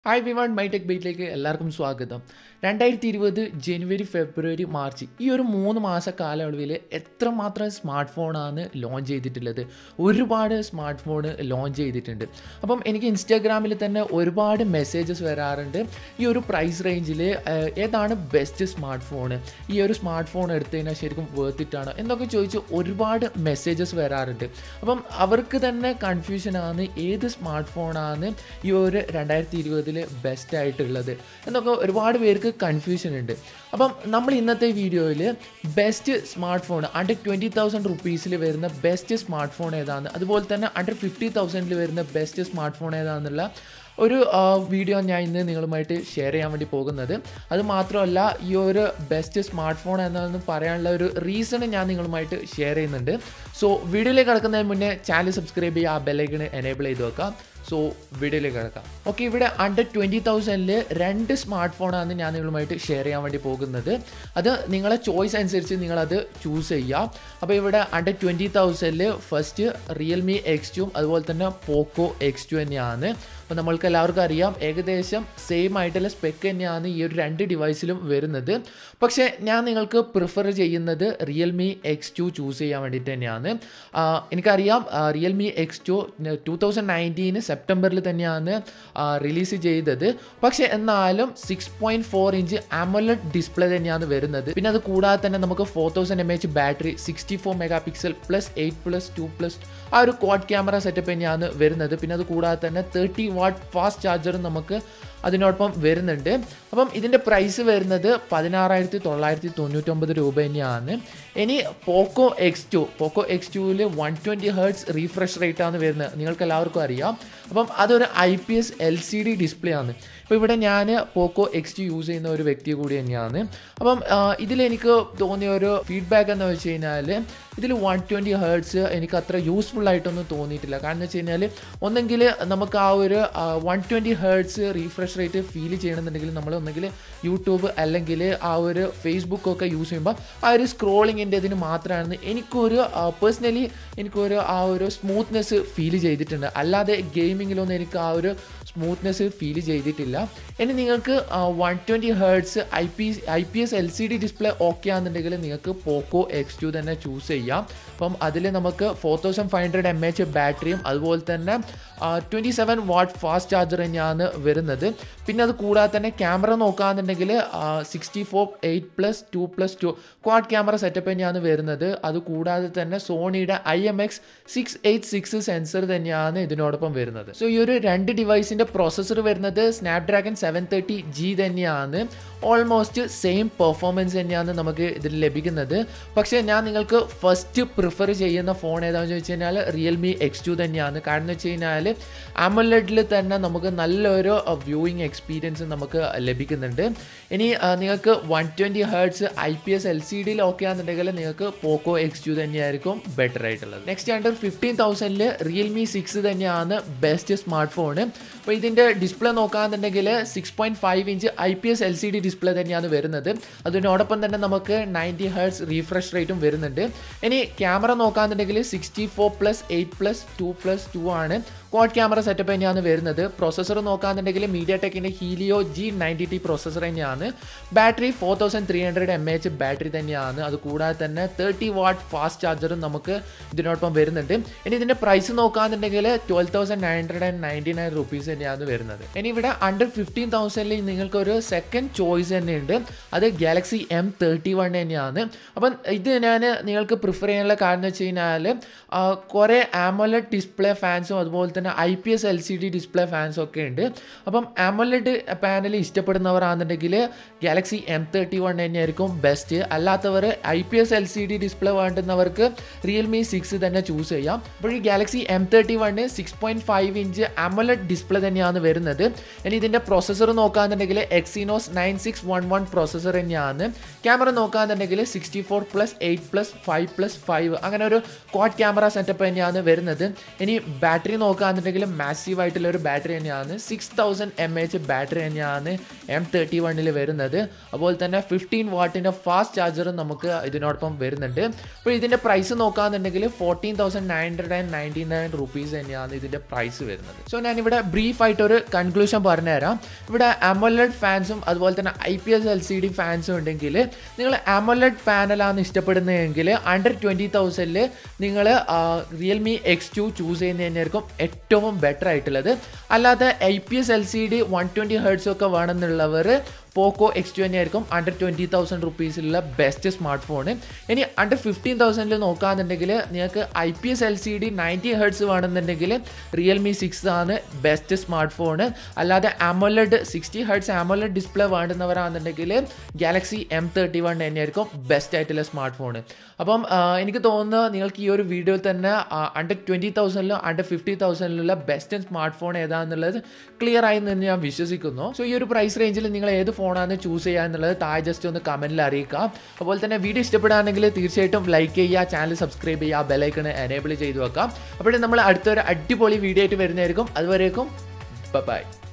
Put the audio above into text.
hi Vivaan മൈടെക് ബൈറ്റിലേക്ക് എല്ലാവർക്കും സ്വാഗതം രണ്ടായിരത്തി ഇരുപത് ജനുവരി ഫെബ്രുവരി മാർച്ച് ഈ ഒരു മൂന്ന് മാസ കാലയളവിൽ എത്രമാത്രം സ്മാർട്ട് ഫോണാണ് ലോഞ്ച് ചെയ്തിട്ടുള്ളത് ഒരുപാട് സ്മാർട്ട് ഫോൺ ലോഞ്ച് ചെയ്തിട്ടുണ്ട് അപ്പം എനിക്ക് ഇൻസ്റ്റാഗ്രാമിൽ തന്നെ ഒരുപാട് മെസ്സേജസ് വരാറുണ്ട് ഈ ഒരു പ്രൈസ് റേഞ്ചിൽ ഏതാണ് ബെസ്റ്റ് സ്മാർട്ട് ഫോൺ ഈ ഒരു സ്മാർട്ട് ഫോൺ എടുത്തു കഴിഞ്ഞാൽ ശരിക്കും വേർത്തിട്ടാണ് എന്നൊക്കെ ചോദിച്ച് ഒരുപാട് മെസ്സേജസ് വരാറുണ്ട് അപ്പം അവർക്ക് തന്നെ കൺഫ്യൂഷനാണ് ഏത് സ്മാർട്ട് ഫോണാണ് ഈ ഒരു രണ്ടായിരത്തി ഇരുപതിൽ ബെസ്റ്റ് ആയിട്ടുള്ളത് എന്നൊക്കെ ഒരുപാട് പേർക്ക് കൺഫ്യൂഷൻ ഉണ്ട് അപ്പം നമ്മൾ ഇന്നത്തെ വീഡിയോയിൽ best smartphone under twenty thousand റുപ്പീസിൽ വരുന്ന ബെസ്റ്റ് സ്മാർട്ട് ഫോൺ ഏതാണ് അതുപോലെ തന്നെ അണ്ടർ ഫിഫ്റ്റി തൗസൻഡിൽ വരുന്ന ബെസ്റ്റ് സ്മാർട്ട് ഫോൺ ഏതാണെന്നുള്ള ഒരു വീഡിയോ ഞാൻ ഇന്ന് നിങ്ങളുമായിട്ട് ഷെയർ ചെയ്യാൻ വേണ്ടി പോകുന്നത് അത് മാത്രമല്ല ഈ ഒരു ബെസ്റ്റ് സ്മാർട്ട് ഫോൺ എന്നാണെന്ന് പറയാനുള്ള ഒരു റീസൺ ഞാൻ നിങ്ങളുമായിട്ട് ഷെയർ ചെയ്യുന്നുണ്ട് സോ വീഡിയോയിലേക്ക് കിടക്കുന്നതിന് മുന്നേ ചാനൽ സബ്സ്ക്രൈബ് ചെയ്യുക ആ ബെല്ലൈക്കണ് എനേബിൾ ചെയ്ത് വെക്കാം സോ വീഡിയോയിലേക്ക് കിടക്കാം ഓക്കെ ഇവിടെ അണ്ടർ ട്വൻറ്റി തൗസൻഡിൽ രണ്ട് സ്മാർട്ട് ഫോണാണ് ഞാൻ നിങ്ങളുമായിട്ട് ഷെയർ ചെയ്യാൻ വേണ്ടി പോകുന്നത് അത് നിങ്ങളെ ചോയ്സ് അനുസരിച്ച് നിങ്ങളത് ചൂസ് ചെയ്യുക അപ്പോൾ ഇവിടെ അണ്ടർ ട്വൻറ്റി തൗസൻഡിൽ ഫസ്റ്റ് റിയൽമി എക്സ് ടും അതുപോലെ തന്നെ പോക്കോ എക്സ് ടു തന്നെയാണ് അപ്പോൾ നമ്മൾക്ക് എല്ലാവർക്കും അറിയാം ഏകദേശം സെയിം ആയിട്ടുള്ള സ്പെക്ക് തന്നെയാണ് ഈ ഒരു രണ്ട് ഡിവൈസിലും വരുന്നത് പക്ഷേ ഞാൻ നിങ്ങൾക്ക് പ്രിഫർ ചെയ്യുന്നത് റിയൽമി എക്സ് ടു ചൂസ് ചെയ്യാൻ വേണ്ടിയിട്ട് തന്നെയാണ് എനിക്കറിയാം Realme X two two thousand നയൻറ്റീന് സെപ്റ്റംബറിൽ തന്നെയാണ് റിലീസ് ചെയ്തത് പക്ഷേ എന്നാലും six point four inch AMOLED display തന്നെയാണ് വരുന്നത് പിന്നെ അത് കൂടാതെ തന്നെ നമുക്ക് four thousand M H battery sixty four megapixel plus eight plus two plus ആ ഒരു ക്വാഡ് ക്യാമറ സെറ്റപ്പ് തന്നെയാണ് വരുന്നത് പിന്നെ അത് കൂടാതെ തന്നെ തേർട്ടി വാട്ട് ഫാസ്റ്റ് ചാർജറും നമുക്ക് അതിനോടൊപ്പം വരുന്നുണ്ട് അപ്പം ഇതിൻ്റെ പ്രൈസ് വരുന്നത് പതിനാറായിരത്തി തൊള്ളായിരത്തി തൊണ്ണൂറ്റൊമ്പത് രൂപ തന്നെയാണ് ഇനി Poco X two Poco X ടുവിൽ one twenty hertz refresh rate ആണ് വരുന്നത് നിങ്ങൾക്ക് എല്ലാവർക്കും അറിയാം അപ്പം അതൊരു I P S L C D display ആണ് ഇപ്പോൾ ഇവിടെ ഞാൻ പോക്കോ എക്സ് ടു യൂസ് ചെയ്യുന്ന ഒരു വ്യക്തി കൂടി തന്നെയാണ് അപ്പം ഇതിലെനിക്ക് തോന്നിയ ഒരു ഫീഡ്ബാക്ക് എന്ന് വെച്ച് കഴിഞ്ഞാൽ ഇതിൽ വൺ ട്വൻറ്റി ഹേർട്സ് എനിക്ക് അത്ര യൂസ്ഫുൾ ആയിട്ടൊന്നും തോന്നിയിട്ടില്ല കാരണം എന്ന് വെച്ച് കഴിഞ്ഞാൽ ഒന്നെങ്കിൽ നമുക്ക് ആ ഒരു one twenty hertz refresh rate feel ചെയ്യണമെന്നുണ്ടെങ്കിൽ നമ്മൾ ഒന്നെങ്കിൽ യൂട്യൂബ് അല്ലെങ്കിൽ ആ ഒരു ഫേസ്ബുക്കൊക്കെ യൂസ് ചെയ്യുമ്പോൾ ആ ഒരു സ്ക്രോളിങ്ങിൻ്റെ ഇതിന് മാത്രമാണ് എനിക്കൊരു പേഴ്സണലി എനിക്കൊരു ആ ഒരു സ്മൂത്ത്നെസ് ഫീൽ ചെയ്തിട്ടുണ്ട് അല്ലാതെ ഗെയിമിങ്ങിലൊന്നും എനിക്ക് ആ ഒരു സ്മൂത്ത്നെസ് ഫീൽ ചെയ്തിട്ടില്ല ഇനി നിങ്ങൾക്ക് one twenty hertz I P I P S L C D display okay ആണെന്നുണ്ടെങ്കിൽ നിങ്ങൾക്ക് പോക്കോ എക്സ് ടു തന്നെ ചൂസ് ചെയ്യാം അപ്പം അതിൽ നമുക്ക് four thousand five hundred M H ബാറ്ററിയും അതുപോലെ തന്നെ twenty seven watt fast charger തന്നെയാണ് വരുന്നത് പിന്നെ അത് കൂടാതെ തന്നെ ക്യാമറ നോക്കുകയാണെന്നുണ്ടെങ്കിൽ sixty four eight plus two plus two quad camera setup തന്നെയാണ് വരുന്നത് അത് കൂടാതെ തന്നെ സോണിയുടെ I M X six eight six sensor തന്നെയാണ് ഇതിനോടൊപ്പം വരുന്നത് സോ ഈ ഒരു രണ്ട് ഡിവൈസിൻ്റെ പ്രോസസ്സർ വരുന്നത് സ്നാപ്ഡ്രാഗൺ സെവൻ തേർട്ടി ജി തന്നെയാണ് ഓൾമോസ്റ്റ് സെയിം പെർഫോമൻസ് തന്നെയാണ് നമുക്ക് ഇതിൽ ലഭിക്കുന്നത് പക്ഷേ ഞാൻ നിങ്ങൾക്ക് ഫസ്റ്റ് പ്രിഫർ ചെയ്യുന്ന ഫോൺ ഏതാണെന്ന് ചോദിച്ചു കഴിഞ്ഞാൽ റിയൽമി എക്സ് ടു തന്നെയാണ് കാരണം എന്ന് വെച്ച് കഴിഞ്ഞാൽ ആമലഡിൽ തന്നെ നമുക്ക് നല്ലൊരു വ്യൂയിങ് എക്സ്പീരിയൻസ് നമുക്ക് ലഭിക്കുന്നുണ്ട് ഇനി നിങ്ങൾക്ക് one twenty hertz I P S L C ഡിയിൽ ഓക്കെ ആണെന്നുണ്ടെങ്കിൽ നിങ്ങൾക്ക് പോക്കോ എക്സ് ടു തന്നെയായിരിക്കും ബെറ്റർ ആയിട്ടുള്ളത് നെക്സ്റ്റ് അണ്ടർ ഫിഫ്റ്റീൻ തൗസൻഡിൽ റിയൽമി സിക്സ് തന്നെയാണ് ബെസ്റ്റ് സ്മാർട്ട് ഫോൺ അപ്പോൾ ഇതിൻ്റെ ഡിസ്പ്ലേ നോക്കുകയാണെന്നുണ്ടെങ്കിൽ six point five inch I P S L C D display തന്നെയാണ് വരുന്നത് അതിനോടൊപ്പം തന്നെ നമുക്ക് നയൻറ്റി ഹേർട്സ് റീഫ്രഷ് റേറ്റും വരുന്നുണ്ട് ഇനി ക്യാമറ നോക്കുകയാണെന്നുണ്ടെങ്കിൽ sixty four plus eight plus two plus two ആണ് ക്വാഡ് ക്യാമറ സെറ്റപ്പ് തന്നെയാണ് വരുന്നത് പ്രോസസ്സർ നോക്കുകയാണെന്നുണ്ടെങ്കിൽ മീഡിയ ടെക്കിൻ്റെ Helio G ninety T processor തന്നെയാണ് battery four thousand three hundred M H battery തന്നെയാണ് അത് കൂടാതെ തന്നെ തേർട്ടി വാട്ട് ഫാസ്റ്റ് ചാർജറും നമുക്ക് ഇതിനോടൊപ്പം വരുന്നുണ്ട് ഇനി ഇതിൻ്റെ പ്രൈസ് നോക്കുകയാണെന്നുണ്ടെങ്കിൽ twelve thousand nine hundred and ninety nine rupees തന്നെയാണ് വരുന്നത് ഇനി ഇവിടെ അണ്ടർ ഫിഫ്റ്റീൻ തൗസൻഡിൽ നിങ്ങൾക്കൊരു സെക്കൻഡ് ചോയ്സ് തന്നെയുണ്ട് അത് ഗാലക്സി എം തേർട്ടി വൺ തന്നെയാണ് അപ്പം ഇത് ഞാൻ നിങ്ങൾക്ക് പ്രിഫർ ചെയ്യാനുള്ള കാരണം എന്ന് വെച്ച് കഴിഞ്ഞാൽ കുറേ ആമോലഡ് ഡിസ്പ്ലേ ഫാൻസും അതുപോലെ തന്നെ I P S L C D display ഫാൻസും ഒക്കെ ഉണ്ട് അപ്പം ആമോലഡ് പാനൽ ഇഷ്ടപ്പെടുന്നവരാണെന്നുണ്ടെങ്കിൽ ഗാലക്സി എം തേർട്ടി വൺ തന്നെയായിരിക്കും ബെസ്റ്റ് അല്ലാത്തവർ I P S L C D display വേണ്ടുന്നവർക്ക് റിയൽമി സിക്സ് തന്നെ ചൂസ് ചെയ്യാം അപ്പോൾ ഈ Galaxy M thirty one six point five inch AMOLED display തന്നെയാണ് വരുന്നത് ഇനി ഇതിൻ്റെ പ്രോസസ്സർ നോക്കുകയാണെന്നുണ്ടെങ്കിൽ Exynos nine six one one processor തന്നെയാണ് ക്യാമറ നോക്കുകയാണെന്നുണ്ടെങ്കിൽ sixty four plus eight plus five plus five അങ്ങനെ ഒരു ക്വാഡ് ക്യാമറ സെറ്റപ്പ് തന്നെയാണ് വരുന്നത് ഇനി ബാറ്ററി നോക്കുകയാണെന്നുണ്ടെങ്കിൽ നോക്കുകയാണെന്നുണ്ടെങ്കിൽ മാസീവ് ആയിട്ടുള്ള ഒരു ബാറ്ററി തന്നെയാണ് six thousand M H battery തന്നെയാണ് എം തേർട്ടി വണ്ണിൽ വരുന്നത് അതുപോലെ തന്നെ ഫിഫ്റ്റീൻ വാട്ടിൻ്റെ ഫാസ്റ്റ് ചാർജറും നമുക്ക് ഇതിനോടൊപ്പം വരുന്നുണ്ട് അപ്പോൾ ഇതിൻ്റെ പ്രൈസ് നോക്കുകയാണെന്നുണ്ടെങ്കിൽ fourteen thousand nine hundred and ninety nine rupees തന്നെയാണ് ഇതിൻ്റെ പ്രൈസ് വരുന്നത് സോ ഞാനിവിടെ ബ്രീഫായിട്ട് ഒരു കൺക്ലൂഷൻ പറഞ്ഞുതരാം ഇവിടെ അമോലഡ് ഫാൻസും അതുപോലെ തന്നെ I P S L C D ഫാൻസും ഉണ്ടെങ്കിൽ നിങ്ങൾ അമോലഡ് പാനലാണ് ഇഷ്ടപ്പെടുന്നതെങ്കിൽ അണ്ടർ ട്വൻറ്റി തൗസൻഡിൽ നിങ്ങൾ റിയൽമി എക്സ് ടു ചൂസ് ചെയ്യുന്നത് തന്നെയായിരിക്കും ഏറ്റവും ബെറ്റർ ആയിട്ടുള്ളത് അല്ലാതെ I P S L C D one twenty hertz ഒക്കെ വേണമെന്നുള്ളവർ പോക്കോ എക്സ് ടു തന്നെയായിരിക്കും അണ്ടർ ട്വൻറ്റി തൗസൻഡ് റുപ്പീസിലുള്ള ബെസ്റ്റ് സ്മാർട്ട് ഫോൺ ഇനി അണ്ടർ ഫിഫ്റ്റീൻ തൗസൻഡിൽ നോക്കുകയാണെന്നുണ്ടെങ്കിൽ നിങ്ങൾക്ക് I P S L C D ninety hertz വേണമെന്നുണ്ടെങ്കിൽ റിയൽമി സിക്സ് ആണ് ബെസ്റ്റ് സ്മാർട്ട് ഫോൺ അല്ലാതെ AMOLED sixty hertz AMOLED display വേണ്ടുന്നവരാണെന്നുണ്ടെങ്കിൽ ഗാലക്സി എം തേർട്ടി വൺ തന്നെയായിരിക്കും ബെസ്റ്റ് ആയിട്ടുള്ള സ്മാർട്ട് ഫോൺ അപ്പം ആ, എനിക്ക് തോന്നുന്നു നിങ്ങൾക്ക് ഈ ഒരു വീഡിയോയിൽ തന്നെ അണ്ടർ ട്വൻറ്റി തൗസൻഡിലും അണ്ടർ ഫിഫ്റ്റി തൗസൻഡിലുള്ള ബെസ്റ്റ് സ്മാർട്ട് ഫോൺ ഏതാണെന്നുള്ളത് ക്ലിയർ ആയി എന്ന് ഞാൻ വിശ്വസിക്കുന്നു സോ ഈ ഒരു പ്രൈസ് റേഞ്ചിൽ നിങ്ങൾ ഏത് ഫോണാണ് ചൂസ് ചെയ്യുക എന്നുള്ളത് താഴെ ജസ്റ്റ് ഒന്ന് കമൻറ്റിൽ അറിയിക്കുക അതുപോലെ തന്നെ വീഡിയോ ഇഷ്ടപ്പെടുകയാണെങ്കിൽ തീർച്ചയായിട്ടും ലൈക്ക് ചെയ്യുക ചാനൽ സബ്സ്ക്രൈബ് ചെയ്യുക ബെലൈക്കണ് എനേബിൾ ചെയ്ത് വെക്കാം അപ്പോഴേ നമ്മൾ അടുത്തൊരു അടിപൊളി വീഡിയോ ആയിട്ട് വരുന്നതായിരിക്കും അതുവരേക്കും ബൈ